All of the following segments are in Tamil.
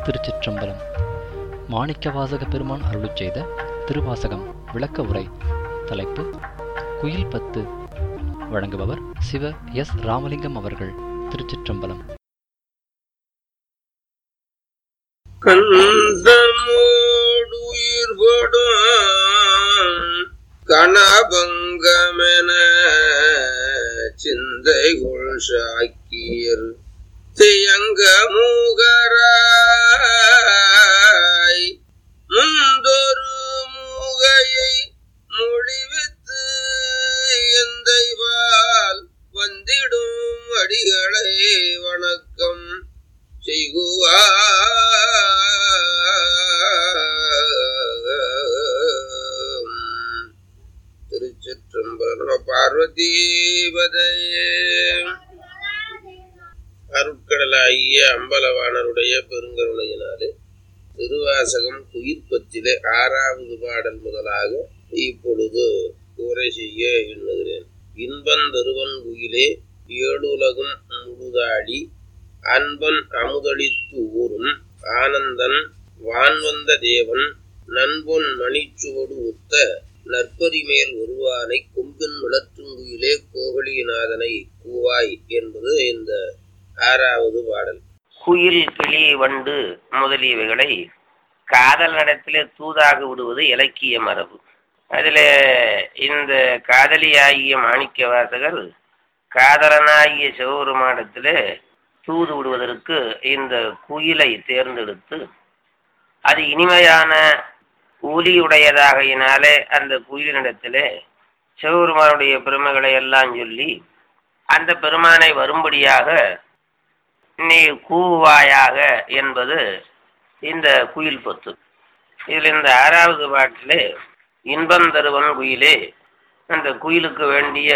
திருச்சிற்றம்பலம் மாணிக்கவாசக பெருமான் அருளிச் செய்த திருவாசகம் விளக்க உரை தலைப்பு குயில் பத்து வழங்குபவர் சிவ எஸ் ராமலிங்கம் அவர்கள் திருச்சிற்றம்பலம் கந்தமோடுயிர்படும் கணபங்கமென சிந்தை கொள் சாக்கியர் தியங்க மூகராய் முந்தொரு மூகையை மொழிவித்து எந்தைவால் வந்திடும் அடிகளை வணக்கம் செய்குவார் திருச்சிற்றம்பலம் பார்வதீபதையே அருட்கடலாகிய அம்பலவாணருடைய பெருங்கருணையினாலே திருவாசகம் குயிர்ப்பத்திலே ஆறாவது பாடல் முதலாக இப்பொழுது உரை செய்ய எண்ணுகிறேன் இன்பன் தருவன் குயிலே ஏழுலகும் முழுதாடி அன்பன் அமுதளித்து ஊரும் ஆனந்தன் வான்வந்த தேவன் நண்பொன் மணிச்சுவடு ஒத்த நற்பதி மேல் ஒருவானை கொம்பின் விளற்றுங்குயிலே கோகலிநாதனை கூவாய் என்பது இந்த ஆறாவது பாடல் குயில் கிளி வண்டு முதலியவைகளை காதல் நடத்திலே தூதாக விடுவது இலக்கிய மரபு அதில் இந்த காதலியாகிய மாணிக்க வாசகர் காதலனாகிய சிவபெருமானத்தில் தூது விடுவதற்கு இந்த குயிலை தேர்ந்தெடுத்து அது இனிமையான ஒலியுடையதாகையினாலே அந்த குயிலினிடத்திலே சிவபெருமானுடைய பெருமைகளை எல்லாம் சொல்லி அந்த பெருமானை வரும்படியாக நீ கூவாயாக என்பது இந்த குயில் பத்து இதில் இந்த ஆறாவது பாட்டிலே இன்பம் தருவன் குயிலே அந்த குயிலுக்கு வேண்டிய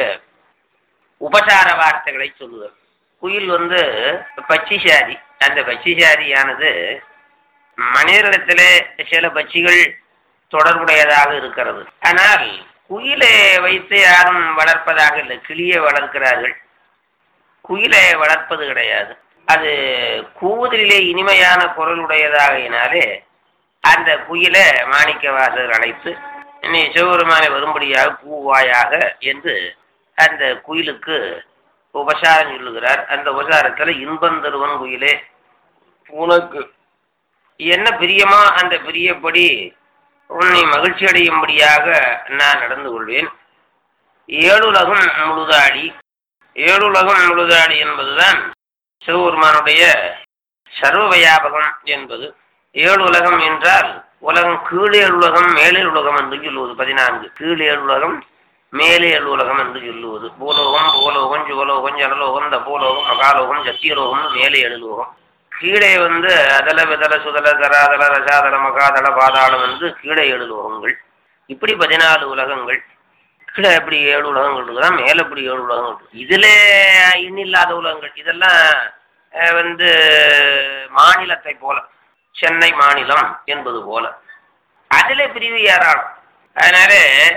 உபசார வார்த்தைகளை சொல்லுதல் குயில் வந்து பச்சிசாரி அந்த பச்சிசாரியானது மனிதனிடத்திலே சில பட்சிகள் தொடர்புடையதாக இருக்கிறது ஆனால் குயிலை வைத்து யாரும் வளர்ப்பதாக இல்லை கிளியை வளர்க்கிறார்கள் குயிலை வளர்ப்பது கிடையாது அது கூவதிலே இனிமையான குரலுடையதாகினாலே அந்த குயிலை மாணிக்கவாசகர் அழைத்து நீ சிவபெருமானை வரும்படியாக கூவாயாக என்று அந்த குயிலுக்கு உபசாரம் சொல்லுகிறார் அந்த உபசாரத்தில் இன்பம் தருவன் குயிலே உனக்கு என்ன பிரியமோ அந்த பிரியப்படி உன்னை மகிழ்ச்சி அடையும்படியாக நான் நடந்து கொள்வேன் ஏழுலகம் முழுதாடி ஏழுலகம் முழுதாடி என்பதுதான் சிவபெருமானுடைய சர்வ வியாபகம் என்பது ஏழு உலகம் என்றால் உலகம் கீழே உலகம் மேலே உலகம் என்று சொல்லுவது பதினான்கு கீழே உலகம் மேலே உலகம் என்று சொல்லுவது பூலோகம் பூலோகம் ஜுவலோகம் ஜனலோகம் தபோலோகம் மகாலோகம் சத்தியலோகம் மேலே எழுலோகம் கீழே வந்து அதல விதல சுதல தராதல ரசாதல மகாதல பாதாளம் என்று கீழே ஏழு லோகங்கள் இப்படி பதினாலு உலகங்கள் கீழே எப்படி ஏழு உலகங்கள் இருக்குதா மேலே எப்படி ஏழு உலகங்கள் இருக்கு இதுல இன்னில்லாத உலகங்கள் இதெல்லாம் வந்து மாநிலத்தை போல சென்னை மாநிலம் என்பது போல அதுல பிரிவு ஏராளம் அதனால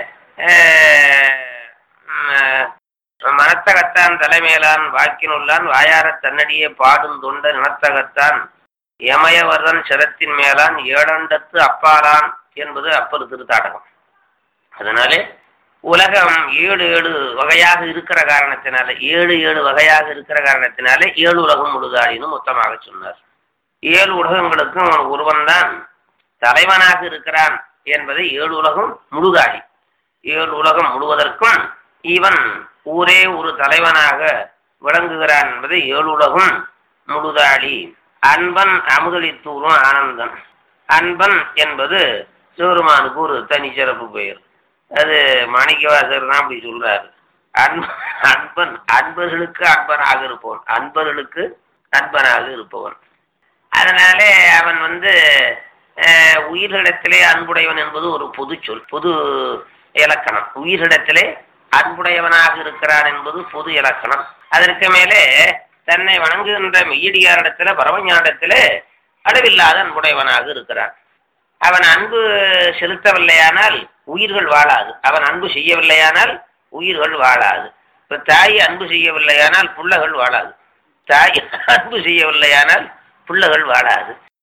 மனத்தகத்தான் தலைமையிலான் வாக்கினுள்ளான் வாயார தன்னடியே பாடும் தொண்ட நினத்தகத்தான் எமயவர்தன் சிரத்தின் மேலான் ஏழண்டத்து அப்பாலான் என்பது அப்பரு திருத்தாடகம் அதனாலே உலகம் ஏழு ஏழு வகையாக இருக்கிற காரணத்தினால ஏழு ஏழு வகையாக இருக்கிற காரணத்தினாலே ஏழு உலகம் முழுதாடின்னு மொத்தமாக சொன்னார் ஏழு உலகங்களுக்கும் ஒருவன் தான் தலைவனாக இருக்கிறான் என்பதை ஏழு உலகம் முழுதாடி ஏழு உலகம் முழுவதற்கும் இவன் ஊரே ஒரு தலைவனாக விளங்குகிறான் என்பதை ஏழுலகும் முழுதாளி அன்பன் அமுதளித்தூரும் ஆனந்தன் அன்பன் என்பது சிவருமானுக்கு ஒரு தனி சிறப்பு பெயர் அது மாணிக்கவாசகர் தான் அப்படி சொல்றாரு அன்ப அன்பன் அன்பர்களுக்கு அன்பனாக இருப்பவன் அன்பர்களுக்கு அன்பனாக இருப்பவன் அதனாலே அவன் வந்து உயிர்களிடத்திலே அன்புடையவன் என்பது ஒரு பொது சொல் பொது இலக்கணம் உயிரிடத்திலே அன்புடையவனாக இருக்கிறான் என்பது பொது இலக்கணம் அதற்கு மேலே தன்னை வணங்குகின்ற மெய்யடியாரிடத்துல பரவஞானிடத்துல அளவில்லாத அன்புடையவனாக இருக்கிறான் அவன் அன்பு செலுத்தவில்லையானால் உயிர்கள் வாழாது அவன் அன்பு செய்யவில்லையானால் உயிர்கள் வாழாது இப்ப தாய் அன்பு செய்யவில்லையானால் புள்ளகள் வாழாது தாய் அன்பு செய்யவில்லையானால் பிள்ளைகள் வாழாது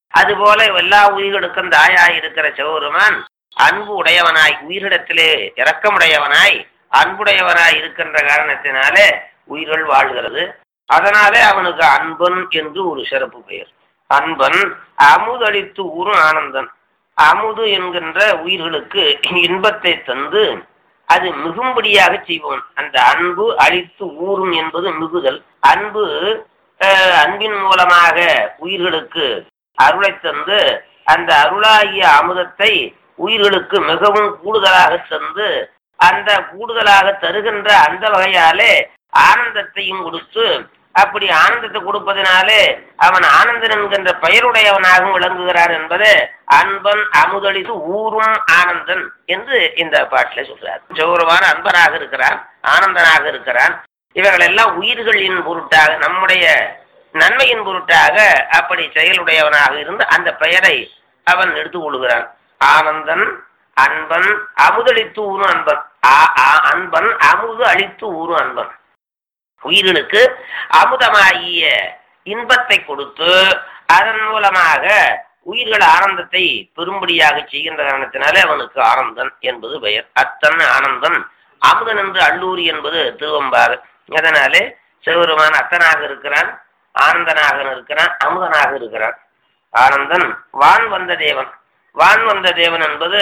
அதுபோல எல்லா உயிர்களுக்கும் தாயாய் இருக்கிற சிவபெருமான் அன்பு உடையவனாய் உயிரிடத்திலே இரக்கமுடையவனாய் அன்புடையவனாய் இருக்கின்ற காரணத்தினாலே உயிர்கள் வாழ்கிறது அதனாலே அவனுக்கு அன்பன் என்று ஒரு சிறப்பு பெயர் அன்பன் அமுதளித்து ஊரும் ஆனந்தன் அமுது என்கின்ற உயிர்களுக்கு இன்பத்தை தந்து அது மிகும்படியாக செய்வோம் அந்த அன்பு அழித்து ஊறும் என்பது மிகுதல் அன்பு அஹ், அன்பின் மூலமாக உயிர்களுக்கு அருளை தந்து அந்த அருளாகிய அமுதத்தை உயிர்களுக்கு மிகவும் கூடுதலாக தந்து அந்த கூடுதலாக தருகின்ற அந்த வகையாலே ஆனந்தத்தையும் கொடுத்து அப்படி ஆனந்தத்தை கொடுப்பதனாலே அவன் ஆனந்தன் என்கின்ற பெயருடையவனாகவும் விளங்குகிறார் என்பது அன்பன் அமுதளித்து ஊரும் ஆனந்தன் என்று இந்த பாட்டில சொல்றார் சௌரவான அன்பனாக இருக்கிறான் ஆனந்தனாக இருக்கிறான் இவைகள் எல்லாம் உயிர்களின் பொருட்டாக நம்முடைய நன்மையின் பொருட்டாக அப்படி செயலுடையவனாக இருந்து அந்த பெயரை அவன் எடுத்துக் கொள்கிறான் ஆனந்தன் அன்பன் அமுதளித்து ஊரும் அன்பன் ஆ- ஆ- அன்பன் அமுது அளித்து ஊரும் அன்பன் உயிர்களுக்கு அமுதமாகிய இன்பத்தை கொடுத்து அதன் மூலமாக உயிர்கள் ஆனந்தத்தை பெரும்படியாக செய்கின்ற காரணத்தினாலே அவனுக்கு ஆனந்தன் என்பது பெயர் அத்தன் ஆனந்தன் அமுதன் என்று அல்லூரி என்பது திருவம்பாறு அதனாலே சிவபெருமான் அத்தனாக இருக்கிறான் ஆனந்தனாக இருக்கிறான் அமுதனாக இருக்கிறான் ஆனந்தன் வான் வந்த தேவன் வான் வந்த தேவன் என்பது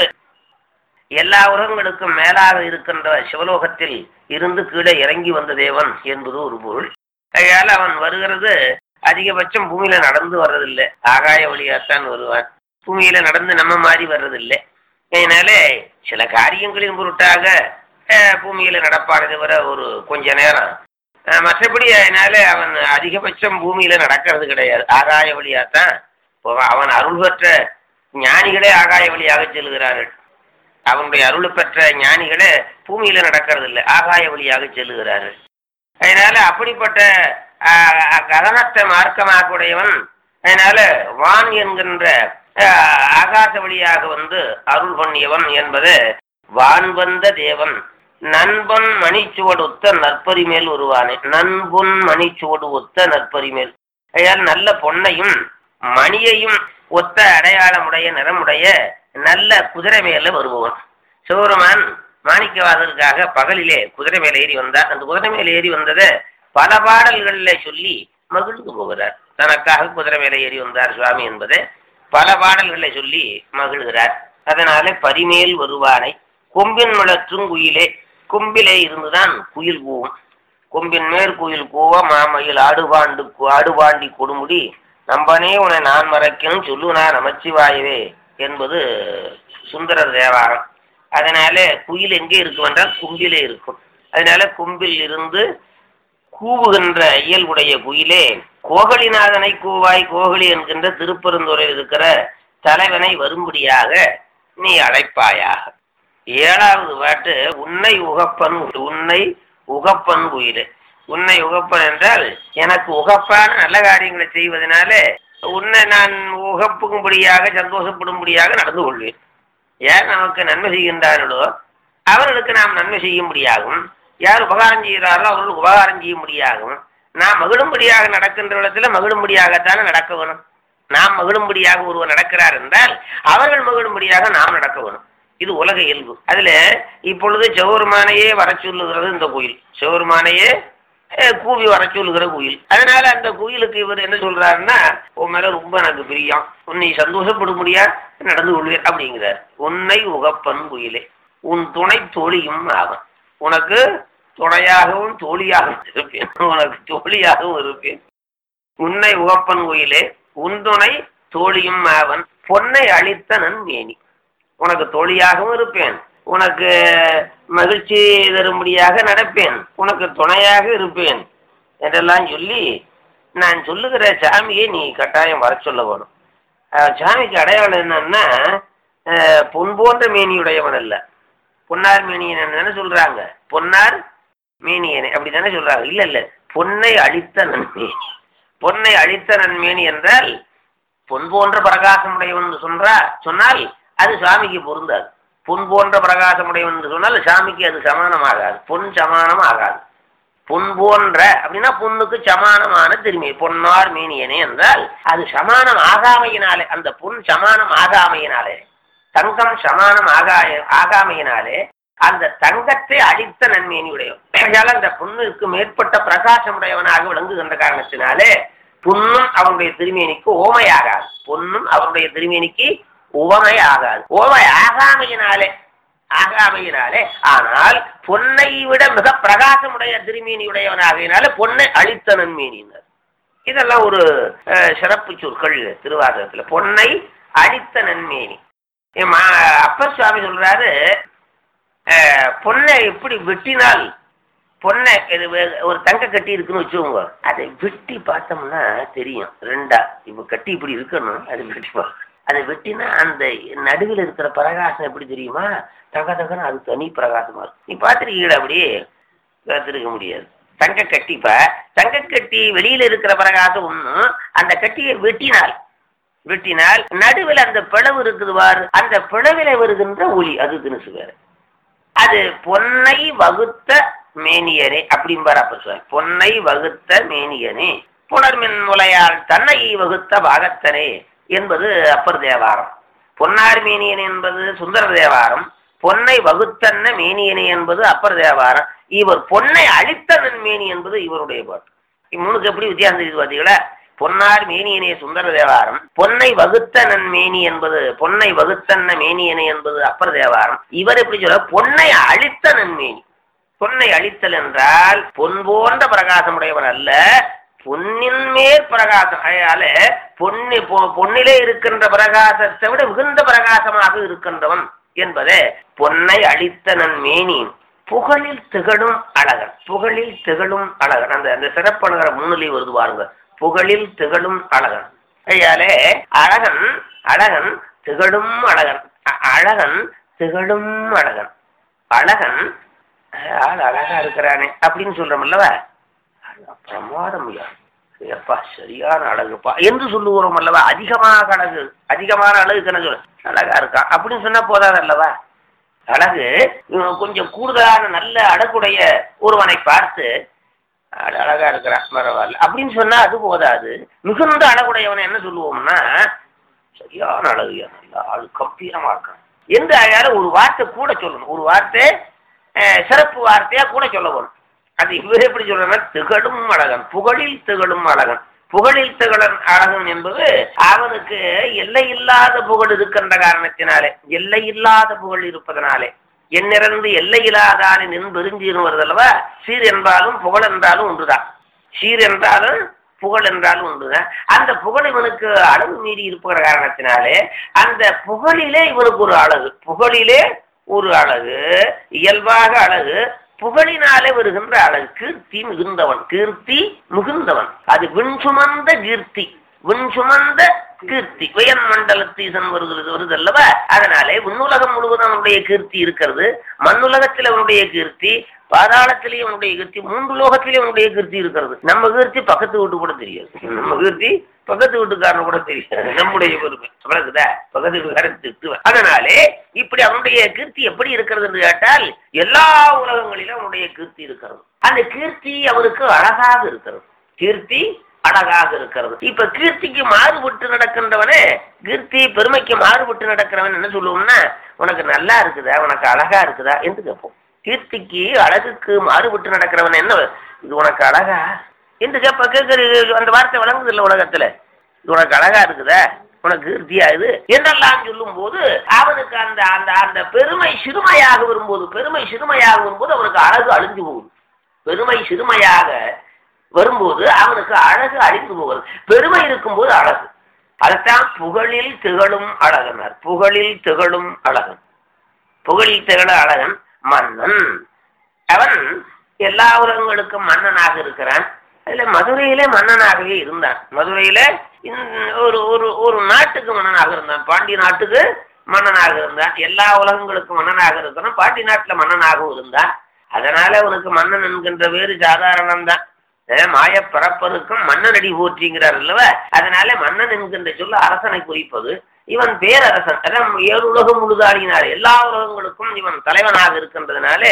எல்லா உலகங்களுக்கும் மேலாக இருக்கின்ற சிவலோகத்தில் இருந்து கீழே இறங்கி வந்த தேவன் என்பது ஒரு பொருள் அதனால அவன் வருகிறது அதிகபட்சம் பூமியில நடந்து வர்றதில்லை ஆகாய வழியாத்தான் வருவான் பூமியில நடந்து நம்ம மாதிரி வர்றதில்லை அதனால சில காரியங்களின் பொருட்டாக அஹ், பூமியில நடப்பானே தவிர ஒரு கொஞ்ச நேரம் அஹ், மற்றபடி அதனால அவன் அதிகபட்சம் பூமியில நடக்கிறது கிடையாது ஆகாய வழியாத்தான் போவான். அவன் அருள் பெற்ற ஞானிகளே ஆகாய வழியாக செல்கிறார்கள் அவனுடைய அருள் பெற்ற ஞானிகளே பூமியில நடக்கிறது இல்லை ஆகாய வழியாக செல்லுகிறார்கள் அதனால அப்படிப்பட்ட ஆஹ், ககனத்தை மார்க்கமாக்குடையவன் அதனால வான் என்கின்ற ஆஹ், ஆகாச வழியாக வந்து அருள் பண்ணியவன் என்பது வான் வந்த தேவன் நண்பன் மணிச்சுவடு ஒத்த நற்பரி மேல் வருவானே நண்பொன் மணிச்சுவடு ஒத்த நற்பரி மேல் அயால் நல்ல பொன்னையும் மணியையும் ஒத்த அடையாளமுடைய நிறமுடைய நல்ல குதிரை மேல வருபவன் சிவபெருமான் மாணிக்கவாசலுக்காக பகலிலே குதிரை மேல ஏறி வந்தார் அந்த குதிரை மேல ஏறி வந்ததை பல பாடல்கள்ல சொல்லி மகிழ்ந்து போகிறார் தனக்காக குதிரை மேல ஏறி வந்தார் சுவாமி என்பதை பல பாடல்களை சொல்லி மகிழ்கிறார் அதனால பரிமேல் வருவானை கொம்பின் முழற்றும் குயிலே கொம்பிலே இருந்துதான் குயில் கூவும் கொம்பின் மேற் குயில் கூவ மாமையில் ஆடுபாண்டு ஆடுபாண்டி கொடுமுடி நம்பனே உன்னை நான் மறக்கணும் சொல்லுனா நமச்சிவாயவே என்பது சுந்தரர் தேவாரம் அதனால குயில் எங்கே இருக்கும் என்றால் கும்பிலே இருக்கும் அதனால கும்பில் இருந்து கூவுகின்ற இயல்புடைய குயிலே கோகலிநாதனை கூவாய் கோகலி என்கின்ற திருப்பெருந்துறையில் இருக்கிற தலைவனை வரும்படியாக நீ அழைப்பாயாக ஏழாவது பாட்டு உன்னை உகப்பன் உன்னை உகப்பன் குயிலே உன்னை உகப்பன் என்றால் எனக்கு உகப்பான நல்ல காரியங்களை செய்வதனாலே உன்னை நான் உகப்பும்படியாக சந்தோஷப்படும்படியாக நடந்து கொள்வேன் யார் நமக்கு நன்மை செய்கின்றார்களோ அவர்களுக்கு நாம் நன்மை செய்யும்படியாகும் யார் உபகாரம் செய்கிறார்களோ அவர்களுக்கு உபகாரம் செய்யும்படியாகும் நாம் மகிழும்படியாக நடக்கின்ற இடத்துல மகிழும்படியாகத்தானே நடக்க வேணும் நாம் மகிழும்படியாக ஒருவர் நடக்கிறார் என்றால் அவர்கள் மகிழும்படியாக நாம் நடக்க வேணும் இது உலக இயல்பு அதுல இப்பொழுது செவருமானையே வர சொல்லுகிறது இந்த கோயில் செவருமானையே அஹ், கூவி வர சொல்லுகிற கோயில் அதனால அந்த கோயிலுக்கு இவர் என்ன சொல்றாருன்னா உன் மேல ரொம்ப எனக்கு பிரியம் உன்னை சந்தோஷப்படும்படியா நடந்து கொள்வேன் அப்படிங்கிறார் உன்னை உகப்பன் குயிலே உன் துணை தோழியும் ஆவன் உனக்கு துணையாகவும் தோழியாகவும் இருப்பேன் உனக்கு தோழியாகவும் இருப்பேன் உன்னை உகப்பன் கோயிலே உன் துணை தோழியும் ஆவன் பொன்னை அளித்த நன்மேனி உனக்கு தோழியாகவும் இருப்பேன் உனக்கு மகிழ்ச்சி தரும்படியாக நடப்பேன் உனக்கு துணையாக இருப்பேன் என்றெல்லாம் சொல்லி நான் சொல்லுகிற சாமியை நீ கட்டாயம் வர சொல்ல வேணும் அஹ் சாமிக்கு அடையாளம் என்னன்னா அஹ் பொன் போன்ற மேனியுடையவன் அல்ல பொன்னார் மேனியன் தானே சொல்றாங்க பொன்னார் மேனியனை அப்படி தானே சொல்றாங்க இல்ல இல்ல பொன்னை அழித்த நன்மேனி பொன்னை அழித்த நன்மேனி என்றால் பொன் போன்ற பிரகாசமுடையவன் என்று சொல்றா சொன்னால் அது சாமிக்கு பொருந்தாது பொன் போன்ற பிரகாசமுடையவன் என்று சொன்னால் சாமிக்கு அது சமானம் ஆகாது பொன் சமானம் ஆகாது பொன் போன்ற அப்படின்னா பொண்ணுக்கு சமானமான திரும்பி பொன்னார் மேனியனே என்றால் அது சமானம் ஆகாமையினாலே அந்த பொன் சமானம் ஆகாமையினாலே தங்கம் சமானம் ஆகாய ஆகாமையினாலே அந்த தங்கத்தை அழித்த நன்மேனியுடையவன் அந்த பொண்ணுக்கு மேற்பட்ட பிரகாசமுடையவனாக விளங்குகின்ற காரணத்தினாலே பொன்னும் அவனுடைய திருமேனிக்கு ஓமையாகாது பொன்னும் அவருடைய திருமேனிக்கு உவமை ஆகாது ஓமை ஆகாமையினாலே ஆகாமையினாலே ஆனால் பொன்னை விட மிக பிரகாசமுடைய திருமேனியுடையவனாகையினால பொன்னை அழித்த நன்மேனியினர் இதெல்லாம் ஒரு அஹ், சிறப்பு சொற்கள் திருவாசகத்துல பொன்னை அழித்த நன்மேனி என் மா- அப்பர் சுவாமி சொல்றாரு அஹ், பொன்னை எப்படி வெட்டினால் பொன்னை இது வே- ஒரு தங்க கட்டி இருக்குன்னு வச்சுக்கோங்க அதை வெட்டி பார்த்தோம்னா தெரியும் ரெண்டா இப்ப கட்டி இப்படி இருக்கணும் அது வெட்டி பா- அதை வெட்டினா அந்த நடுவில் இருக்கிற பிரகாசம் எப்படி தெரியுமா தக தகன்னு அது தனி பிரகாசமா இருக்கும் நீ பார்த்துருக்கீங்களா அப்படி பார்த்துருக்க முடியாது தங்க கட்டிப்ப தங்க கட்டி வெளியில இருக்கிற பிரகாசம் ஒண்ணும் அந்த கட்டியை வெட்டினால் வெட்டினால் நடுவில் அந்த பிளவு இருக்குது பாரு அந்த பிளவில வருகின்ற ஒளி அது தினுசு வேற அது பொன்னை வகுத்த மேனியனே அப்படிம்பார் அப்ப சார் பொன்னை வகுத்த மேனியனே புனர்மின் முலையால் தன்னை வகுத்த பாகத்தனே என்பது அப்பர் தேவாரம் பொன்னார் மேனியன் என்பது சுந்தர தேவாரம் பொன்னை வகுத்தன்ன மேனியனே என்பது அப்பர் தேவாரம் இவர் பொன்னை அழித்தனன் மேனி என்பது இவருடைய பாட்டு இம்மூணுக்கு எப்படி வித்தியாசம் தெரியுது பாத்தீங்களா பொன்னார் மேனியனே சுந்தர தேவாரம் பொன்னை வகுத்தனன் மேனி என்பது பொன்னை வகுத்தன்ன மேனியனே என்பது அப்பர் தேவாரம் இவர் எப்படி சொல்ற பொன்னை அழித்த நன்மேனி பொன்னை அழித்தல் என்றால் பொன் போன்ற பிரகாசமுடையவன் அல்ல பொன்னின் மேற் பிரகாசம் அதனால பொன்னி பொ- பொன்னிலே இருக்கின்ற பிரகாசத்தை விட மிகுந்த பிரகாசமாக இருக்கின்றவன் என்பதே பொன்னை அழித்த நன்மேனி புகழில் திகழும் அழகன் புகழில் திகழும் அழகன் அந்த அந்த சிறப்பணுகிற முன்னிலை வருது பாருங்க புகழில் திகழும் அழகன் ஐயாலே அழகன் அழகன் திகழும் அழகன் அ- அழகன் திகழும் அழகன் அழகன் அஹ், ஆள் அழகா இருக்கிறானே அப்படின்னு சொல்றோம் அல்லவா பிரமாதம் ஐயா எப்பா சரியான அழகுப்பா என்று சொல்லுகிறோம் அல்லவா அதிகமாக அழகு அதிகமான அழகு கணக்கு அழகா இருக்கான் அப்படின்னு சொன்னா போதாது அல்லவா அழகு இவன் கொஞ்சம் கூடுதலான நல்ல அழகுடைய ஒருவனை பார்த்து அட- அழகா இருக்கிறான் பரவாயில்ல அப்படின்னு சொன்னா அது போதாது மிகுந்த அழகுடையவனை என்ன சொல்லுவோம்னா சரியான அழகு நல்ல ஆளு கம்பீரமா இருக்கான் என்று அழகால ஒரு வார்த்தை கூட சொல்லணும் ஒரு வார்த்தை அஹ், சிறப்பு வார்த்தையா கூட சொல்ல வேணும் அது இவர் எப்படி சொல்றேன்னா திகழும் அழகன் புகழில் திகழும் அழகன் புகழில் திகழன் அழகன் என்பது அவனுக்கு எல்லை இல்லாத புகழ் இருக்கின்ற காரணத்தினாலே எல்லை இல்லாத புகழ் இருப்பதனாலே எண்ணிறந்து எல்லை இல்லாதானே நின் பெருஞ்சீரும் வருதல்லவா சீர் என்றாலும் புகழ் என்றாலும் ஒன்றுதான் சீர் என்றாலும் புகழ் என்றாலும் ஒன்றுதான் அந்த புகழ் இவனுக்கு அளவு மீறி இருப்பகிற காரணத்தினாலே அந்த புகழிலே இவனுக்கு ஒரு அழகு புகழிலே ஒரு அழகு இயல்பாக அழகு புகழினாலே வருகின்ற அழகு கீர்த்தி மிகுந்தவன் கீர்த்தி மிகுந்தவன் அது விண் சுமந்த கீர்த்தி விண் சுமந்த கீர்த்தி உயன் மண்டலத்தீசன் வருகிறது வருது அல்லவா அதனாலே விண்ணுலகம் முழுவதும் அவனுடைய கீர்த்தி இருக்கிறது மண்ணுலகத்தில் அவனுடைய கீர்த்தி பாதாளத்திலேயே அவனுடைய கீர்த்தி மூன்று லோகத்திலேயே அவனுடைய கீர்த்தி இருக்கிறது நம்ம கீர்த்தி பக்கத்து வீட்டு கூட தெரியாது நம்ம கீர்த்தி பக்கத்து வீட்டுக்காரன் கூட தெரியாது நம்முடைய பெருமை அவ்வளவுதா பக்கத்து வீட்டுக்காரன் திட்டுவேன் அதனாலே இப்படி அவனுடைய கீர்த்தி எப்படி இருக்கிறது என்று கேட்டால் எல்லா உலகங்களிலும் அவனுடைய கீர்த்தி இருக்கிறது அந்த கீர்த்தி அவனுக்கு அழகாக இருக்கிறது கீர்த்தி அழகாக இருக்கிறது இப்ப கீர்த்திக்கு மாறுபட்டு நடக்கின்றவனே கீர்த்தி பெருமைக்கு மாறுபட்டு நடக்கிறவன் என்ன சொல்லுவோம்னா உனக்கு நல்லா இருக்குதா உனக்கு அழகா இருக்குதா என்று கேட்போம் கீர்த்திக்கு அழகுக்கு மாறுபட்டு நடக்கிறவன் என்ன இது உனக்கு அழகா என்று கேட்ப கேட்கறது அந்த வார்த்தை வழங்குது இல்ல உலகத்துல இது உனக்கு அழகா இருக்குதா உனக்கு கீர்த்தியா இது என்றெல்லாம் சொல்லும் போது அவனுக்கு அந்த அந்த அந்த பெருமை சிறுமையாக வரும்போது பெருமை சிறுமையாக வரும்போது அவனுக்கு அழகு அழிஞ்சு போகுது பெருமை சிறுமையாக வரும்போது அவனுக்கு அழகு அழிந்து போகிறது பெருமை இருக்கும்போது அழகு அதைத்தான் புகழில் திகழும் அழகனர் புகழில் திகழும் அழகன் புகழில் திகழ அழகன் மன்னன் அவன் எல்லா உலகங்களுக்கும் மன்னனாக இருக்கிறான் அதுல மதுரையிலே மன்னனாகவே இருந்தான் மதுரையில இந்த ஒரு ஒரு ஒரு நாட்டுக்கு மன்னனாக இருந்தான் பாண்டி நாட்டுக்கு மன்னனாக இருந்தான் எல்லா உலகங்களுக்கும் மன்னனாக இருக்கிறான் பாண்டி நாட்டுல மன்னனாகவும் இருந்தான் அதனால அவனுக்கு மன்னன் என்கின்ற வேறு சாதாரணம் தான் மாய பரப்பருக்கும் மன்னனடி போற்றிங்கிறார் அல்லவா அதனால மன்னன் என்கின்ற சொல்ல அரசனை குறிப்பது இவன் பேரரசன் அதான் ஏழு உலகம் முழுதாடினார் எல்லா உலகங்களுக்கும் இவன் தலைவனாக இருக்கின்றதுனாலே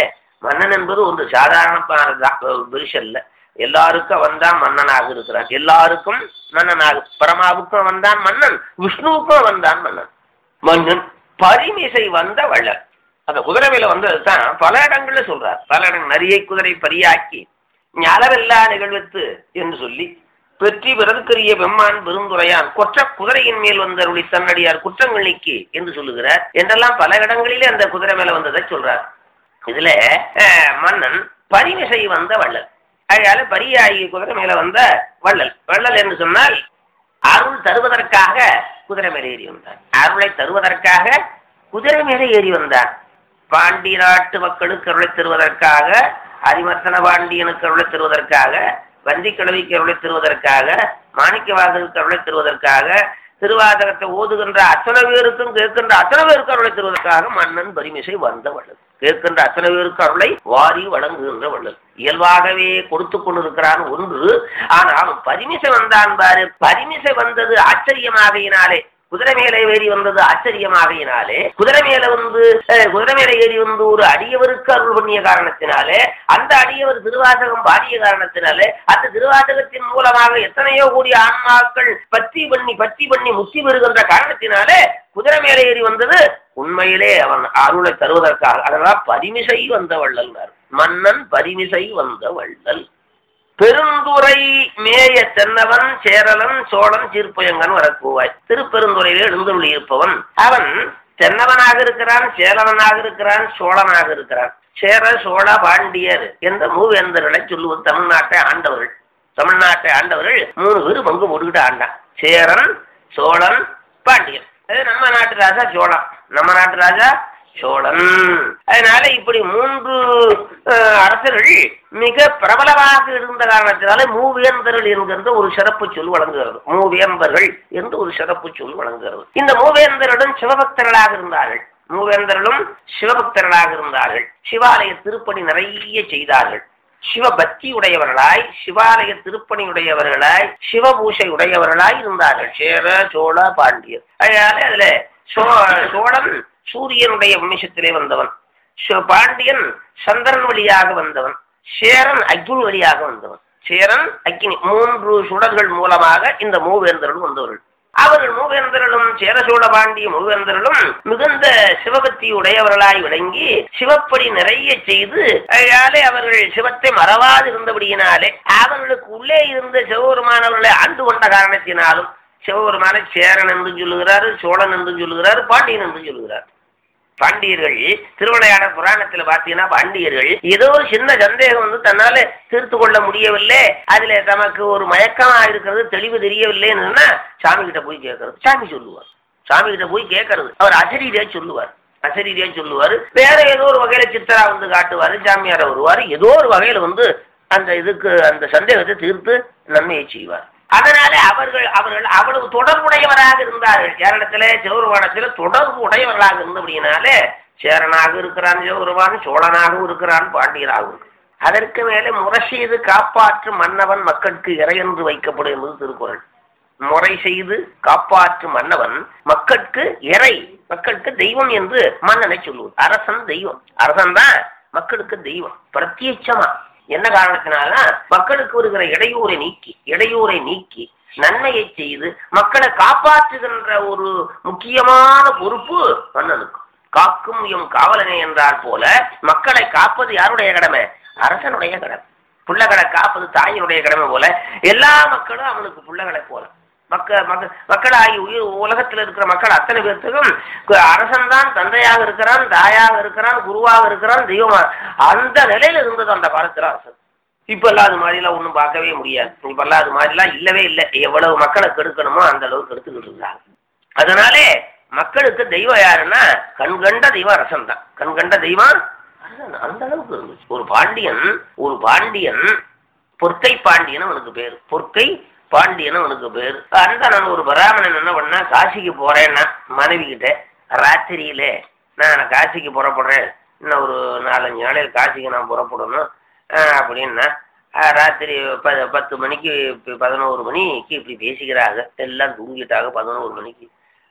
மன்னன் என்பது ஒரு சாதாரண புருஷன் இல்ல எல்லாருக்கும் அவன் தான் மன்னனாக இருக்கிறான் எல்லாருக்கும் மன்னனாக பரமாவுக்கும் அவன் தான் மன்னன் விஷ்ணுவுக்கும் அவன் தான் மன்னன் மன்னன் பரிமிசை வந்த வள்ளல் அந்த குதிரை மேல வந்தது தான் பல இடங்கள்ல சொல்றார் பல இடங்கள் நரியை குதிரை பரியாக்கி ஞாலவெல்லா நிகழ்வித்து என்று சொல்லி வெற்றி பிறதுக்கரிய பெம்மான் பெருந்துரையான் கொற்ற குதிரையின் மேல் வந்தருளி தன்னடியார் குற்றங்கள் நீக்கி என்று சொல்லுகிறார் என்றெல்லாம் பல இடங்களிலே அந்த குதிரை மேல வந்ததை சொல்றார் இதுல அஹ், மன்னன் பரிமிசை வந்த வள்ளல் அதனால பரியாகி குதிரை மேல வந்த வள்ளல் வள்ளல் என்று சொன்னால் அருள் தருவதற்காக குதிரை மேலே ஏறி வந்தார் அருளை தருவதற்காக குதிரை மேலே ஏறி வந்தார் பாண்டி நாட்டு மக்களுக்கு அருளை தருவதற்காக அரிமர்த்தன பாண்டியனுக்கு அருளை தருவதற்காக வந்தி கிழவிக்கு அருளை தருவதற்காக மாணிக்கவாசலுக்கு அருளை தருவதற்காக திருவாசகத்தை ஓதுகின்ற அத்தனை பேருக்கும் கேட்கின்ற அத்தனை பேருக்கு அருளை தருவதற்காக மன்னன் பரிமிசை வந்த வள்ளல் கேட்கின்ற அத்தனை பேருக்கு அருளை வாரி வழங்குகின்ற வள்ளல் இயல்பாகவே கொடுத்து கொண்டிருக்கிறான் ஒன்று ஆனால் பரிமிசை வந்தான் பாரு பரிமிசை வந்தது ஆச்சரியமாகையினாலே குதிரை மேலே ஏறி வந்தது ஆச்சரியமாகையினாலே குதிரை மேல வந்து அஹ், குதிரை மேலே ஏறி வந்து ஒரு அடியவருக்கு அருள் பண்ணிய காரணத்தினாலே அந்த அடியவர் திருவாசகம் பாடிய காரணத்தினாலே அந்த திருவாசகத்தின் மூலமாக எத்தனையோ கோடி ஆன்மாக்கள் பற்றி பண்ணி பற்றி பண்ணி முக்தி பெறுகின்ற காரணத்தினாலே குதிரை மேலே ஏறி வந்தது உண்மையிலே அவன் அருளை தருவதற்காக அதனால பரிமிசை வந்த வள்ளல் மன்னன் பரிமிசை வந்த வள்ளல் பெருந்துறை மேய தென்னவன் சேரலன் சோழன் சீர்ப்பயங்கன் வரக்கூவாய் திருப்பெருந்துறையிலே எழுந்துள்ளி இருப்பவன் அவன் தென்னவனாக இருக்கிறான் சேரவனாக இருக்கிறான் சோழனாக இருக்கிறான் சேர சோழ பாண்டியர் என்ற மூவேந்தர்களை சொல்லுவது தமிழ்நாட்டை ஆண்டவர்கள் தமிழ்நாட்டை ஆண்டவர்கள் மூணு பேர் பங்கு போட்டுக்கிட்டு ஆண்டான் சேரன் சோழன் பாண்டியன் அது நம்ம நாட்டு ராஜா சோழன் நம்ம நாட்டு ராஜா சோழன் அதனால இப்படி மூன்று அஹ், அரசர்கள் மிக பிரபலமாக இருந்த காரணத்தினால மூவேந்தர்கள் என்கின்ற ஒரு சிறப்பு சொல் வழங்குகிறது மூவேந்தர்கள் என்று ஒரு சிறப்பு சொல் வழங்குகிறது இந்த மூவேந்தர்களும் சிவபக்தர்களாக இருந்தார்கள் மூவேந்தர்களும் சிவபக்தர்களாக இருந்தார்கள் சிவாலய திருப்பணி நிறைய செய்தார்கள் சிவபக்தி உடையவர்களாய் சிவாலய திருப்பணி உடையவர்களாய் சிவபூஷை உடையவர்களாய் இருந்தார்கள் சேர சோழ பாண்டியர் அதனால அதுல சோ சோழன் சூரியனுடைய வம்சத்திலே வந்தவன் சோ- பாண்டியன் சந்திரன் வழியாக வந்தவன் சேரன் அக்னி வழியாக வந்தவன் சேரன் அக்னி மூன்று சுடர்கள் மூலமாக இந்த மூவேந்தர்களும் வந்தவர்கள் அவர்கள் மூவேந்தர்களும் சேர சோழ பாண்டிய மூவேந்தர்களும் மிகுந்த சிவபக்தி உடையவர்களாய் விளங்கி சிவப்படி நிறைய செய்து அதனாலே அவர்கள் சிவத்தை மறவாது இருந்தபடியினாலே அவர்களுக்கு உள்ளே இருந்த சிவபெருமானவர்களை ஆண்டு கொண்ட காரணத்தினாலும் சிவபெருமான சேரன் என்று சொல்லுகிறார் சோழன் என்று சொல்லுகிறார் பாண்டியன் என்று சொல்லுகிறார் பாண்டியர்கள் திருவிளையாட புராணத்துல பாத்தீங்கன்னா பாண்டியர்கள் ஏதோ ஒரு சின்ன சந்தேகம் வந்து தன்னால தீர்த்து கொள்ள முடியவில்லை அதுல தமக்கு ஒரு மயக்கமா இருக்கிறது தெளிவு தெரியவில்லைன்னு சாமி கிட்ட போய் கேட்கறது சாமி சொல்லுவார் சாமி கிட்ட போய் கேட்கறது அவர் அசரீரியா சொல்லுவார் அசரீரியா சொல்லுவார் வேற ஏதோ ஒரு வகையில சித்தரா வந்து காட்டுவாரு சாமியார வருவார் ஏதோ ஒரு வகையில வந்து அந்த இதுக்கு அந்த சந்தேகத்தை தீர்த்து நன்மையை செய்வார் அதனால அவர்கள் அவர்கள் அவ்வளவு தொடர்புடையவராக இருந்தார்கள் சேரணத்திலே சிவருமானத்தில தொடர்பு உடையவர்களாக இருந்தபடியினாலே சேரனாக இருக்கிறான் சிவருமான் சோழனாகவும் இருக்கிறான் பாண்டியராகவும் இருக்கிறான். அதற்கு மேலே முறை செய்து காப்பாற்றும் மன்னவன் மக்களுக்கு இறை என்று வைக்கப்படும் என்பது திருக்குறள் முறை செய்து காப்பாற்றும் மன்னவன் மக்களுக்கு இறை மக்களுக்கு தெய்வம் என்று மன்னனை சொல்லுவது அரசன் தெய்வம் அரசன் தான் மக்களுக்கு தெய்வம் பிரத்யட்சமா என்ன காரணத்தினால மக்களுக்கு வருகிற இடையூரை நீக்கி இடையூரை நீக்கி நன்மையை செய்து மக்களை காப்பாற்றுகின்ற ஒரு முக்கியமான பொறுப்பு மன்னனுக்கு காக்கும் எம் காவலனை என்றால் போல மக்களை காப்பது யாருடைய கடமை அரசனுடைய கடமை பிள்ளைகளை காப்பது தாயினுடைய கடமை போல எல்லா மக்களும் அவனுக்கு பிள்ளைகளை போல மக்க மக்க மக்களாகி உயிர் உலகத்தில் இருக்கிற மக்கள் அத்தனை பேர்த்துக்கும் கு- அரசன்தான் தந்தையாக இருக்கிறான் தாயாக இருக்கிறான் குருவாக இருக்கிறான் தெய்வமா அந்த நிலையில இருந்தது அந்த காலத்துல அரசன் இப்ப எல்லாம் அது மாதிரிலாம் ஒண்ணும் பார்க்கவே முடியாது இப்ப எல்லாம் அது மாதிரிலாம் இல்லவே இல்லை எவ்வளவு மக்களை கெடுக்கணுமோ அந்த அளவுக்கு கெடுத்துக்கிட்டு இருந்தாங்க அதனாலே மக்களுக்கு தெய்வம் யாருன்னா கண்கண்ட தெய்வம் அரசன் தான் கண்கண்ட தெய்வம் அரசன் அந்த அளவுக்கு இருந்துச்சு ஒரு பாண்டியன் ஒரு பாண்டியன் பொற்கை பாண்டியன் அவனுக்கு பேரு பொற்கை பாண்டியன் அவனுக்கு பேரு அந்த நான் ஒரு பிராமணன் என்ன பண்ணா காசிக்கு போறேன்னா மனைவி கிட்ட ராத்திரியில நான் காசிக்கு புறப்படுறேன் இன்னும் ஒரு நாலஞ்சு நாளையில் காசிக்கு நான் புறப்படணும் ஆஹ் அப்படின்னா ஆஹ் ராத்திரி ப பத்து மணிக்கு இப்ப பதினோரு மணிக்கு இப்படி பேசிக்கிறாங்க எல்லாம் தூங்கிட்டாங்க பதினோரு மணிக்கு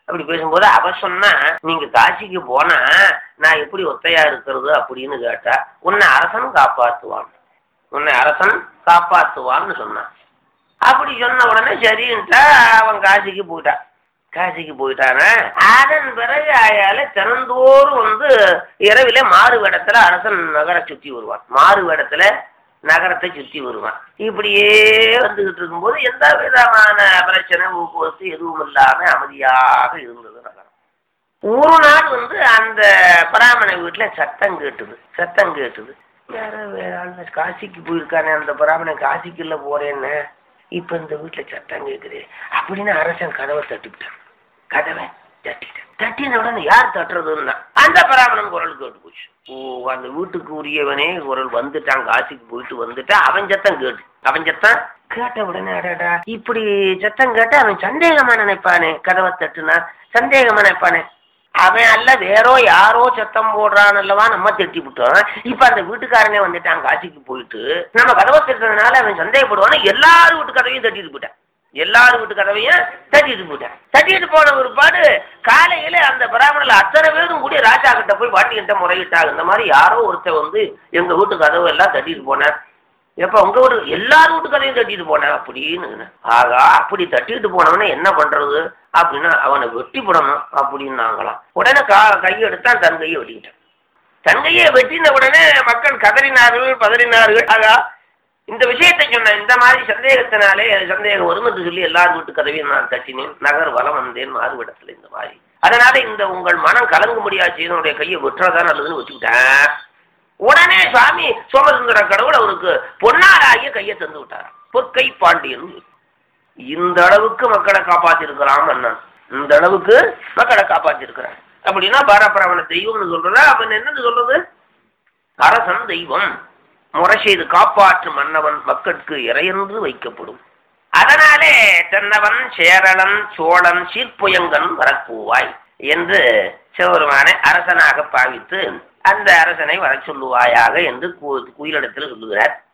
அப்படி பேசும்போது அவ சொன்னா நீங்க காசிக்கு போனா நான் எப்படி ஒத்தையா இருக்கிறது அப்படின்னு கேட்டா உன்னை அரசன் காப்பாத்துவான் உன்னை அரசன் காப்பாத்துவான்னு சொன்னான் அப்படி சொன்ன உடனே சரின்ட்டா அவன் காசிக்கு போயிட்டான் காசிக்கு போயிட்டானா அதன் பிறகு அயால தினந்தோறும் வந்து இரவில மாறு வேடத்துல அரசன் நகரை சுத்தி வருவான் மாறு வேடத்துல நகரத்தை சுத்தி வருவான் இப்படியே வந்துகிட்டு இருக்கும்போது எந்த விதமான பிரச்சனை போக்குவரத்து எதுவும் இல்லாம அமைதியாக இருந்தது நகரம் ஒரு நாள் வந்து அந்த பிராமண வீட்டுல சத்தம் கேட்டுது சத்தம் கேட்டுது யாரோ வேற ஆளு காசிக்கு போயிருக்கானே அந்த பிராமணன் காசிக்குள்ள போறேன்னு இப்ப இந்த வீட்டுல சத்தம் கேக்குது அப்படின்னு அரசன் கதவை தட்டிவிட்டான் கதவை தட்டிட்டேன் தட்டின உடனே யார் தட்டுறதுன்னா அந்த பிராமணன் குரல் கேட்டு போச்சு ஓ அந்த வீட்டுக்கு உரியவனே குரல் வந்துட்டான் காசிக்கு போயிட்டு வந்துட்டான் அவன் சத்தம் கேட்டு அவன் சத்தம் கேட்ட உடனே அடடா இப்படி சத்தம் கேட்டு அவன் சந்தேகமா நினைப்பானே கதவை தட்டுனா சந்தேகமா நினைப்பானே அவன் அல்ல வேறோ யாரோ சத்தம் போடுறான் அல்லவா நம்ம திட்டி விட்டோம் இப்ப அந்த வீட்டுக்காரனே வந்துட்டான் காசிக்கு போயிட்டு நம்ம கதவை தட்டுறதுனால அவன் சந்தேகப்படுவானே எல்லாரும் வீட்டு கதவையும் தட்டிட்டு போயிட்டான் எல்லாரும் வீட்டு கதவையும் தட்டிட்டு போயிட்டான் தட்டிட்டு போன ஒருபாடு காலையில அந்த பிராமணில் அத்தனை பேரும் கூடி ராஜா கிட்ட போய் பாட்டிக்கிட்ட முறையிட்டாங்க இந்த மாதிரி யாரோ ஒருத்தன் வந்து எங்க வீட்டு கதவு எல்லாம் தட்டிட்டு போனேன் எப்ப உங்க வீட்டு எல்லாரும் வீட்டு கதையும் தட்டிட்டு போனேன் அப்படின்னு ஆகா அப்படி தட்டிட்டு போனவனே என்ன பண்றது அப்படின்னா அவனை வெட்டி போடணும் அப்படின்னாங்களாம் உடனே கா கையெடுத்தான் தன் கையை வெட்டிக்கிட்டான் தன் கையை வெட்டின உடனே மக்கள் கதறினார்கள் பதறினார்கள் ஆகா இந்த விஷயத்தை சொன்ன இந்த மாதிரி சந்தேகத்தினாலே சந்தேகம் வரும் என்று சொல்லி எல்லார் வீட்டு கதவையும் நான் தட்டினேன் நகர் வலம் வந்தேன் மாறுவிடத்தில் இந்த மாதிரி அதனால இந்த உங்கள் மனம் கலங்கும்படியா செய்தனுடைய கையை வெட்டுறதா நல்லதுன்னு வச்சுக்கிட்டேன் உடனே சுவாமி சோமசுந்தர கடவுள் அவருக்கு பொன்னாராகிய கையை தந்து விட்டார் பொற்கை பாண்டியன் இந்த அளவுக்கு மக்களை காப்பாத்திருக்கிறான் மன்னன் இந்த அளவுக்கு மக்களை காப்பாத்திருக்கிறான் அப்படின்னா பாரபிராமண தெய்வம்னு சொல்றதா அவன் என்னன்னு சொல்றது அரசன் தெய்வம் முறை செய்து காப்பாற்றும் மன்னவன் மக்களுக்கு இறையென்று வைக்கப்படும் அதனாலே தென்னவன் சேரளன் சோழன் சீர்ப்புயங்கன் வரப்பூவாய் என்று சிவபெருமானை அரசனாக பாவித்து அந்த அரசனை வர சொல்லுவாயாக என்று கு- குயிலிடத்தில் சொல்லுகிறார்